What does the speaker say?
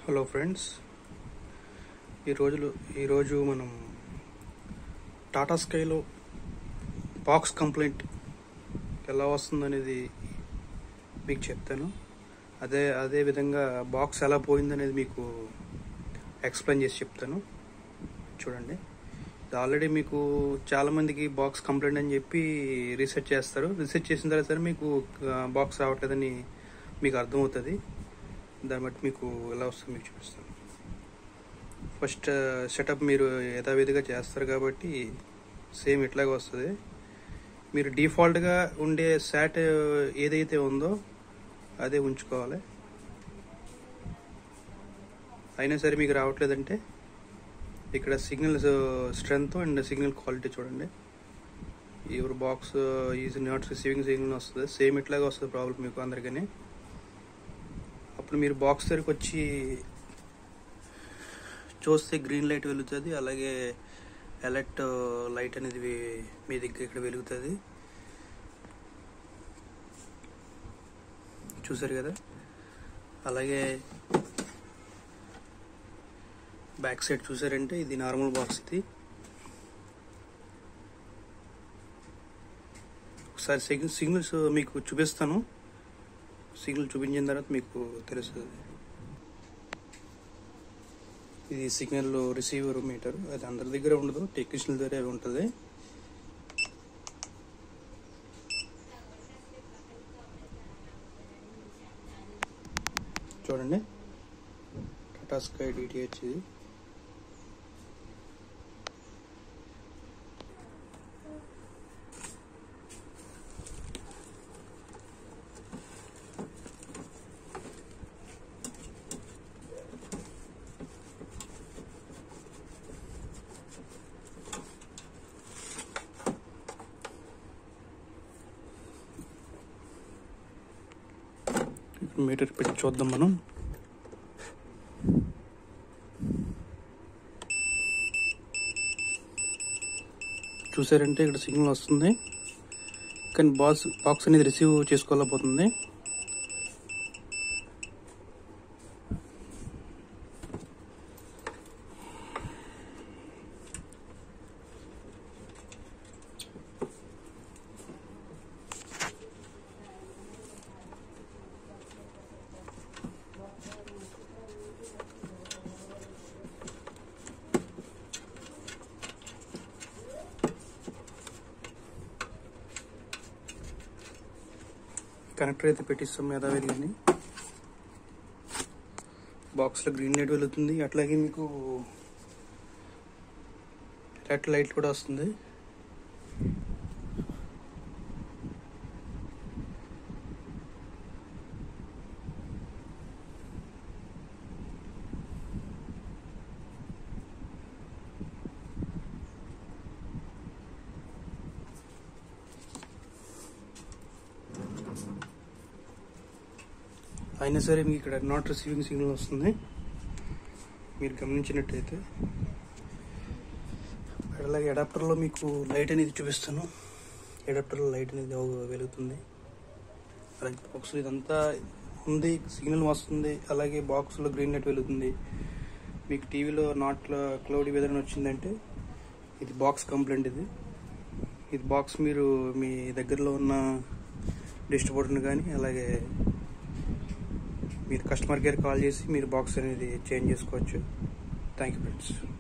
hello friends ఈ రోజులు ఈరోజు మనం టాటా స్కైలో బాక్స్ కంప్లైంట్ ఎలా వస్తుందనేది మీకు చెప్తాను అదే అదే విధంగా బాక్స్ ఎలా పోయిందనేది మీకు ఎక్స్ప్లెయిన్ చేసి చెప్తాను చూడండి ఇది ఆల్రెడీ మీకు చాలామందికి బాక్స్ కంప్లైంట్ అని చెప్పి రీసెర్చ్ చేస్తారు రీసెర్చ్ చేసిన తర్వాత సరే మీకు బాక్స్ రావట్లేదని మీకు అర్థమవుతుంది దాన్ని బట్టి మీకు ఎలా వస్తుందో మీకు చూపిస్తాను ఫస్ట్ సెటప్ మీరు యథావిధిగా చేస్తారు కాబట్టి సేమ్ ఇట్లాగే వస్తుంది మీరు డిఫాల్ట్గా ఉండే శాట్ ఏదైతే ఉందో అదే ఉంచుకోవాలి అయినా సరే మీకు రావట్లేదంటే ఇక్కడ signal strength and signal quality చూడండి your box is not receiving signal వస్తుంది సేమ్ ఇట్లాగే వస్తుంది ప్రాబ్లం మీకు అందరికీ అప్పుడు మీరు బాక్స్ దగ్గరికి వచ్చి చూస్తే గ్రీన్ లైట్ వెలుగుతుంది అలాగే ఎలర్ట్ లైట్ అనేది వే- మీ దగ్గర ఇక్కడ వెలుగుతుంది చూసారు కదా అలాగే బ్యాక్ సైడ్ చూసారంటే ఇది నార్మల్ బాక్స్ ఇది ఒకసారి సిగ్నల్ సిగ్నల్స్ మీకు చూపిస్తాను సిగ్నల్ చూపించిన తర్వాత మీకు తెలుస్తుంది ఇది సిగ్నల్ రిసీవర్ మీటర్ అది అందరి దగ్గర ఉండదు టెక్నీషియన్ దగ్గర ఉంటుంది చూడండి టాటా స్కై డిటిహెచ్ ఇది ఇప్పుడు మీటర్ పెట్టి చూద్దాం మనం చూసారంటే ఇక్కడ సిగ్నల్ వస్తుంది కానీ బాక్స్ బాక్స్ అనేది రిసీవ్ చేసుకోలేకపోతుంది కనెక్టర్ అయితే పెట్టిస్తాం యథావిధి కానీ బాక్స్లో గ్రీన్ లైట్ వెలుగుతుంది అట్లాగే మీకు రెడ్ లైట్ కూడా వస్తుంది అయినా సరే మీకు ఇక్కడ నాట్ రిసీవింగ్ సిగ్నల్ వస్తుంది మీరు గమనించినట్టయితే అలాగే అడాప్టర్లో మీకు లైట్ అనేది చూపిస్తాను అడాప్టర్లో లైట్ అనేది వెలుగుతుంది అలాగే బాక్స్ ఇదంతా ఉంది సిగ్నల్ వస్తుంది అలాగే బాక్స్లో గ్రీన్ లైట్ వెలుగుతుంది మీకు టీవీలో నాట్ క్లౌడీ వెదర్ వచ్చిందంటే ఇది బాక్స్ కంప్లైంట్ ఇది ఇది బాక్స్ మీరు మీ దగ్గరలో ఉన్న డిస్ట్రిబ్యూటర్ని కానీ అలాగే మీరు కస్టమర్ కేర్ కాల్ చేసి మీరు బాక్స్ అనేది చేంజ్ చేసుకోవచ్చు థ్యాంక్ యూ ఫ్రెండ్స్